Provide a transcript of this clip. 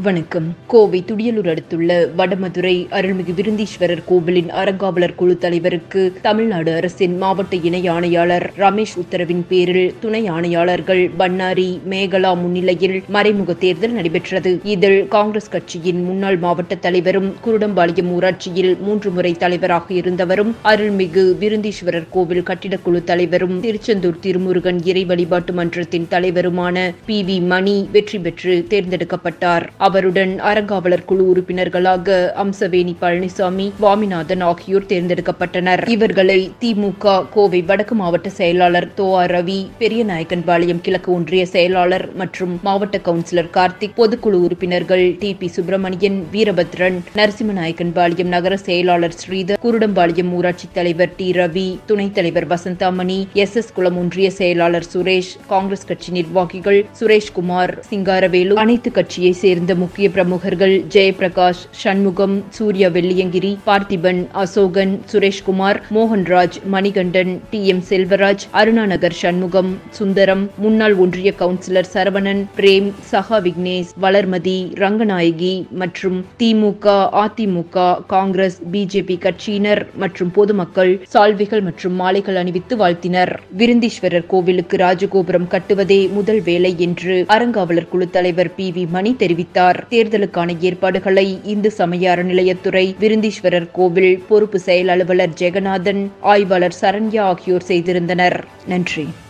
வணக்கம் கோவை துடியலூர் அடுத்துள்ள வடமதுரை அருள்மிகு விருந்தீஸ்வரர் கோவிலின் அறங்காவலர் குழு தலைவருக்கு தமிழ்நாடு அரசின் மாவட்ட இணை ஆணையாளர் ரமேஷ் உத்தரவின் பேரில் துணை ஆணையாளர்கள் பன்னாரி மேகலா முன்னிலையில் மறைமுக தேர்தல் நடைபெற்றது இதில் காங்கிரஸ் கட்சியின் முன்னாள் மாவட்ட தலைவரும் குருடம்பாளையம் ஊராட்சியில் மூன்று முறை தலைவராக இருந்தவரும் அருள்மிகு விருந்தீஸ்வரர் கோவில் கட்டிடக்குழு தலைவரும் திருச்செந்தூர் திருமுருகன் இறை வழிபாட்டு மன்றத்தின் தலைவருமான பி வி மணி வெற்றி பெற்று தேர்ந்தெடுக்கப்பட்டார் அவருடன் அறங்காவலர் குழு உறுப்பினர்களாக அம்சவேணி பழனிசாமி சுவாமிநாதன் ஆகியோர் தேர்ந்தெடுக்கப்பட்டனர் இவர்களை திமுக கோவை வடக்கு மாவட்ட செயலாளர் தோஆ ரவி பெரியநாயக்கன்பாளையம் கிழக்கு ஒன்றிய செயலாளர் மற்றும் மாவட்ட கவுன்சிலர் கார்த்திக் பொதுக்குழு உறுப்பினர்கள் டி பி சுப்பிரமணியன் வீரபத்ரன் நரசிம்மநாயக்கன்பாளையம் நகர செயலாளர் ஸ்ரீதர் குருடம்பாளையம் ஊராட்சி தலைவர் டி ரவி துணைத் தலைவர் வசந்தாமணி எஸ் எஸ் குளம் ஒன்றிய செயலாளர் சுரேஷ் காங்கிரஸ் கட்சி நிர்வாகிகள் சுரேஷ்குமார் சிங்காரவேலு அனைத்து கட்சியை சேர்ந்த முக்கிய பிரமுகர்கள் ஜெயபிரகாஷ் சண்முகம் சூர்யா வெள்ளியங்கிரி பார்த்திபன் அசோகன் சுரேஷ்குமார் மோகன்ராஜ் மணிகண்டன் டி எம் செல்வராஜ் அருணாநகர் சண்முகம் சுந்தரம் முன்னாள் ஒன்றிய கவுன்சிலர் சரவணன் பிரேம் சஹா விக்னேஷ் வளர்மதி ரங்கநாயகி மற்றும் திமுக அதிமுக காங்கிரஸ் பிஜேபி கட்சியினர் மற்றும் பொதுமக்கள் சால்வைகள் மற்றும் மாலைகள் அணிவித்து வாழ்த்தினர் விருந்தீஸ்வரர் கோவிலுக்கு ராஜகோபுரம் கட்டுவதே முதல் வேலை என்று அறங்காவலர் குழு தலைவர் பி வி மணி தெரிவித்தார் தேர்தலுக்கான ஏற்பாடுகளை இந்து சமய அறநிலையத்துறை விருந்தீஸ்வரர் கோவில் பொறுப்பு செயல் அலுவலர் ஜெகநாதன் ஆய்வாளர் சரண்யா ஆகியோர் செய்திருந்தனர் நன்றி